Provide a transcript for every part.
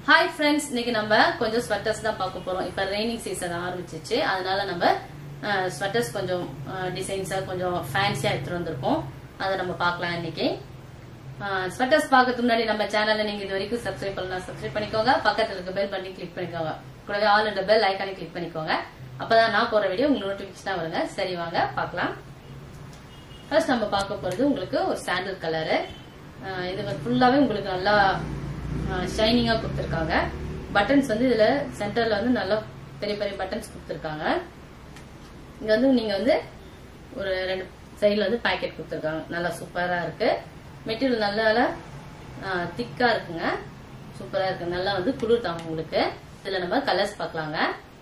hi friends இன்னைக்கு நம்ம கொஞ்சம் ஸ்வெட்டர்ஸ் தான் பார்க்க போறோம் இப்ப ரெய்னிங் சீசன் ஆரம்பிச்சிச்சு அதனால நம்ம ஸ்வெட்டர்ஸ் கொஞ்சம் டிசைன்ஸா கொஞ்சம் ஃபேன்சியா எடுத்துட்டு வந்திருக்கோம் அதை நம்ம பார்க்கலாம் இன்னைக்கு ஸ்வெட்டர்ஸ் பார்க்கறதுக்கு முன்னாடி நம்ம சேனலை நீங்க இது வரைக்கும் சப்ஸ்கிரைப் பண்ணலாம் சப்ஸ்கிரைப் பண்ணிக்கோங்க பக்கத்துல இருக்க பெல் பண்ணி கிளிக் பண்ணிக்கோங்க கூடவே ஆல் இந்த பெல் ஐக்கானி கிளிக் பண்ணிக்கோங்க அப்பதான் நான் போற வீடியோ உங்களுக்கு நோட்டிபிகேஷன் வருங்க சரி வாங்க பார்க்கலாம் ஃபர்ஸ்ட் நம்ம பார்க்க போறது உங்களுக்கு ஒரு சாண்டல் கலரு இது ஃபுல்லாவே உங்களுக்கு நல்லா ஷைனிங்கா கொடுத்துருக்காங்க பட்டன்ஸ் வந்து இதுல சென்டர்ல வந்து நல்லா பெரிய பெரிய பட்டன்ஸ் கொடுத்துருக்காங்க இங்க வந்து நீங்க வந்து ஒரு ரெண்டு சைடுல வந்து பாக்கெட் கொடுத்துருக்காங்க நல்லா சூப்பரா இருக்கு மெட்டீரியல் நல்லா திக்கா இருக்குங்க சூப்பரா இருக்கு நல்லா வந்து குளிர் தாங்க உங்களுக்கு இதுல நம்ம கலர்ஸ் பார்க்கலாங்க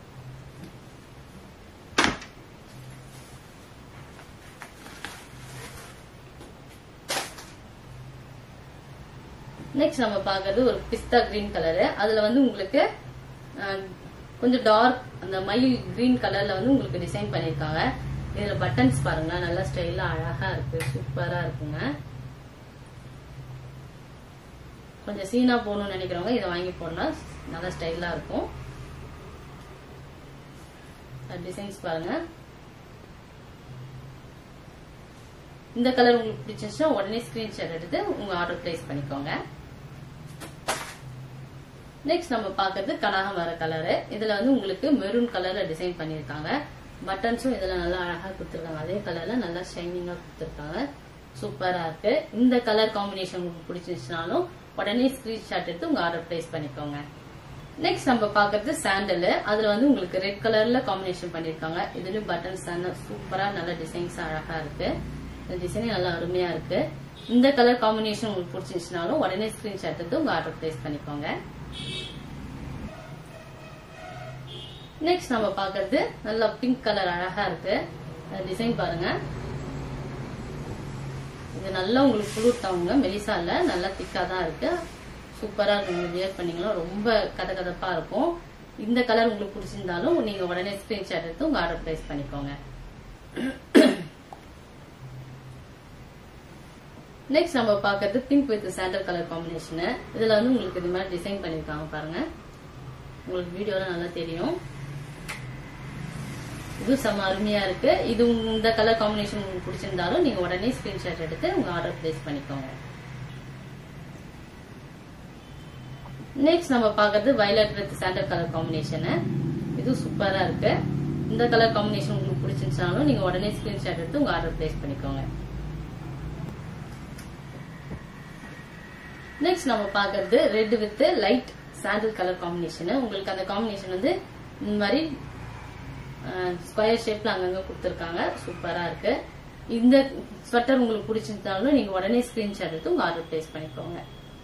நெக்ஸ்ட் நம்ம பாக்குறது ஒரு பிஸ்தா கிரீன் கலரு அதுல வந்து உங்களுக்கு கொஞ்சம் டார்க் அந்த மயில் கிரீன் கலர்ல வந்து உங்களுக்கு டிசைன் பண்ணிருக்காங்க இதுல பட்டன்ஸ் பாருங்க நல்லா ஸ்டைலா அழகா இருக்கு சூப்பரா இருக்குங்க கொஞ்சம் சீனா போகணும்னு நினைக்கிறவங்க இதை வாங்கி போடலாம் நல்லா ஸ்டைலா இருக்கும் டிசைன்ஸ் பாருங்க இந்த கலர் உங்களுக்கு பிடிச்சிருச்சுன்னா உடனே ஸ்கிரீன்ஷாட் எடுத்து உங்க ஆர்டர் பிளேஸ் பண்ணிக்கோங்க நெக்ஸ்ட் நம்ம பாக்குறது கனகாமர கலரு இதுல வந்து உங்களுக்கு மெரூன் கலர்ல டிசைன் பண்ணிருக்காங்க பட்டன்ஸும் இதுல நல்லா அழகா கொடுத்துருக்காங்க அதே கலர்ல நல்லா ஷைனிங்கா கொடுத்துருக்காங்க சூப்பரா இருக்கு இந்த கலர் காம்பினேஷன் உங்களுக்கு பிடிச்சிருச்சுனாலும் உடனே ஸ்கிரீன்ஷாட் எடுத்து உங்க ஆர்டர் பிளேஸ் பண்ணிக்கோங்க நெக்ஸ்ட் நம்ம பாக்குறது சாண்டல் அதுல வந்து உங்களுக்கு ரெட் கலர்ல காம்பினேஷன் பண்ணிருக்காங்க இதுலயும் பட்டன்ஸ் சூப்பரா நல்ல டிசைன்ஸ் அழகா இருக்கு இந்த டிசைனே நல்லா அருமையா இருக்கு இந்த கலர் காம்பினேஷன் உங்களுக்கு பிடிச்சிருச்சுனாலும் உடனே ஸ்கிரீன்ஷாட் எடுத்து உங்க ஆர்டர் பிளேஸ் பண்ணிக்கோங்க நெக்ஸ்ட் நம்ம பாக்குறது நல்லா பிங்க் கலர் அழகா இருக்கு டிசைன் பாருங்க இது நல்லா உங்களுக்கு குளிர் தாங்க மெலிசா இல்ல நல்லா திக்கா தான் இருக்கு சூப்பரா இருக்கு நீங்க வியர் பண்ணீங்கன்னா ரொம்ப கத கதப்பா இருக்கும் இந்த கலர் உங்களுக்கு பிடிச்சிருந்தாலும் நீங்க உடனே ஸ்கிரீன்ஷாட் எடுத்து உங்க ஆர்டர் பிளேஸ் பண்ணிக்கோங்க நெக்ஸ்ட் நம்ம பாக்குறது pink with sandal colour combination இதுல வந்து உங்களுக்கு இது மாதிரி டிசைன் பண்ணிருக்காங்க பாருங்க உங்களுக்கு வீடியோல நல்லா தெரியும் இது செம்ம அருமையா இருக்கு இது இந்த கலர் காம்பினேஷன் உங்களுக்கு பிடிச்சிருந்தாலும் நீங்க உடனே ஸ்கிரீன்ஷாட் எடுத்து உங்க ஆர்டர் பிளேஸ் பண்ணிக்கோங்க நெக்ஸ்ட் நம்ம பாக்குறது violet with sandal colour combination இது சூப்பரா இருக்கு இந்த கலர் காம்பினேஷன் உங்களுக்கு பிடிச்சிருந்தாலும் நீங்க உடனே ஸ்கிரீன்ஷாட் எடுத்து உங்க ஆர்டர் பிளேஸ் பண்ணிக்கோங்க நெக்ஸ்ட் நம்ம பாக்குறது red with light sandal colour combination உங்களுக்கு அந்த காம்பினேஷன் வந்து இந்த மாதிரி ஸ்கொயர் ஷேப்ல அங்கங்க கொடுத்துருக்காங்க சூப்பரா இருக்கு இந்த ஸ்வெட்டர் உங்களுக்கு பிடிச்சிருந்தாலும் நீங்க உடனே ஸ்கிரீன்ஷாட் எடுத்து உங்க ஆர்டர் பிளேஸ் பண்ணிக்கோங்க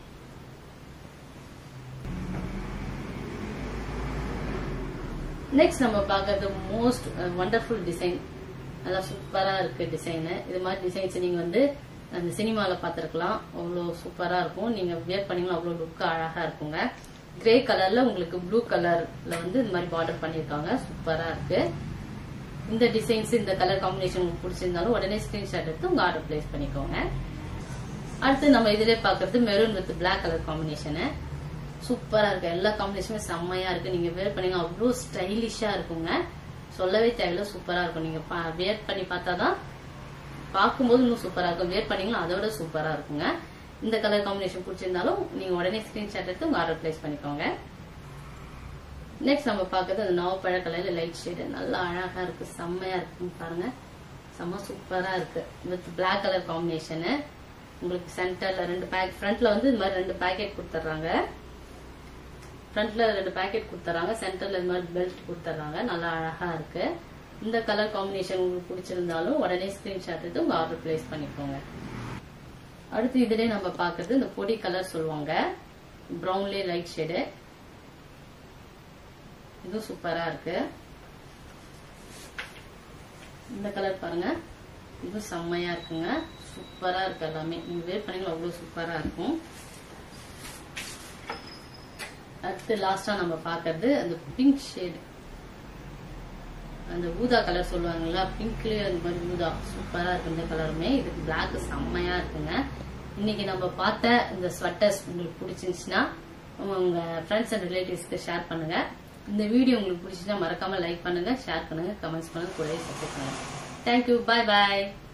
நெக்ஸ்ட் நம்ம பாக்குறது மோஸ்ட் வண்டர்ஃபுல் டிசைன் நல்லா சூப்பரா இருக்கு டிசைன் இது மாதிரி டிசைன்ஸ் நீங்க வந்து அந்த சினிமால பாத்திருக்கலாம் அவ்வளவு சூப்பரா இருக்கும் நீங்க வியர் பண்ணீங்கன்னா அவ்வளவு லுக் அழகா இருக்குங்க கிரே கலர்ல உங்களுக்கு ப்ளூ கலர்ல வந்து இந்த மாதிரி பார்டர் பண்ணிருக்காங்க சூப்பரா இருக்கு இந்த டிசைன்ஸ் இந்த கலர் காம்பினேஷன் உங்களுக்கு பிடிச்சிருந்தாலும் உடனே ஸ்கிரீன்ஷாட் எடுத்து உங்க ஆர்டர் பிளேஸ் பண்ணிக்கோங்க அடுத்து நம்ம இதுல பாக்குறது maroon with black colour combination சூப்பரா இருக்கு எல்லா காம்பினேஷனுமே செம்மையா இருக்கு நீங்க வேர் பண்ணீங்க அவ்வளவு ஸ்டைலிஷா இருக்குங்க சொல்லவே தேவையில்ல சூப்பரா இருக்கும் நீங்க வேர் பண்ணி பார்த்தாதான் பார்க்கும்போது இன்னும் சூப்பரா இருக்கும் வேர் பண்ணீங்கன்னா அதோட சூப்பரா இருக்குங்க இந்த கலர் காம்பினேஷன் பிடிச்சிருந்தாலும் நீங்க உடனே ஸ்கிரீன்ஷாட் எடுத்து உங்க ஆர்டர் பிளேஸ் பண்ணிக்கோங்க நெக்ஸ்ட் நம்ம பாக்குறது அந்த நவப்பழ கலர்ல லைட் ஷேடு நல்லா அழகா இருக்கு செம்மையா இருக்கு பாருங்க செம்ம சூப்பரா இருக்கு வித் பிளாக் கலர் காம்பினேஷனு உங்களுக்கு சென்டர்ல ரெண்டு பேக் ஃப்ரண்ட்ல வந்து இந்த மாதிரி ரெண்டு பேக்கெட் கொடுத்துட்றாங்க ஃப்ரண்ட்ல ரெண்டு பேக்கெட் கொடுத்துறாங்க சென்டர்ல இந்த மாதிரி பெல்ட் கொடுத்துட்றாங்க நல்லா அழகா இருக்கு இந்த கலர் காம்பினேஷன் உங்களுக்கு பிடிச்சிருந்தாலும் உடனே ஸ்கிரீன்ஷாட் எடுத்து உங்க ஆர்டர் பிளேஸ் பண்ணிக்கோங்க அடுத்து இதுலயே நம்ம பாக்குறது இந்த பொடி கலர் சொல்லுவாங்க ப்ரௌன்லயே லைட் ஷேடு இதுவும் சூப்பரா இருக்கு இந்த கலர் பாருங்க இதுவும் செம்மையா இருக்குங்க சூப்பரா இருக்கு எல்லாமே நீங்க வேர் பண்ணீங்கன்னா அவ்வளவு சூப்பரா இருக்கும் அடுத்து லாஸ்டா நம்ம பாக்குறது அந்த பிங்க் ஷேடு அந்த ஊதா கலர் சொல்லுவாங்கல்ல பிங்க்லயே அந்த மாதிரி ஊதா சூப்பரா இருக்கு இந்த கலருமே இதுக்கு பிளாக் செம்மையா இருக்குங்க இன்னைக்கு நம்ம பார்த்த இந்த ஸ்வெட்டர்ஸ் உங்களுக்கு பிடிச்சிருந்துச்சுன்னா உங்க ஃப்ரெண்ட்ஸ் அண்ட் ரிலேட்டிவ்ஸ்க்கு ஷேர் பண்ணுங்க இந்த வீடியோ உங்களுக்கு பிடிச்சிருந்தா மறக்காம லைக் பண்ணுங்க ஷேர் பண்ணுங்க கமெண்ட்ஸ் பண்ணுங்க கூடவே சப்ஸ்கிரைப் பண்ணுங்க தேங்க்யூ பாய் பாய்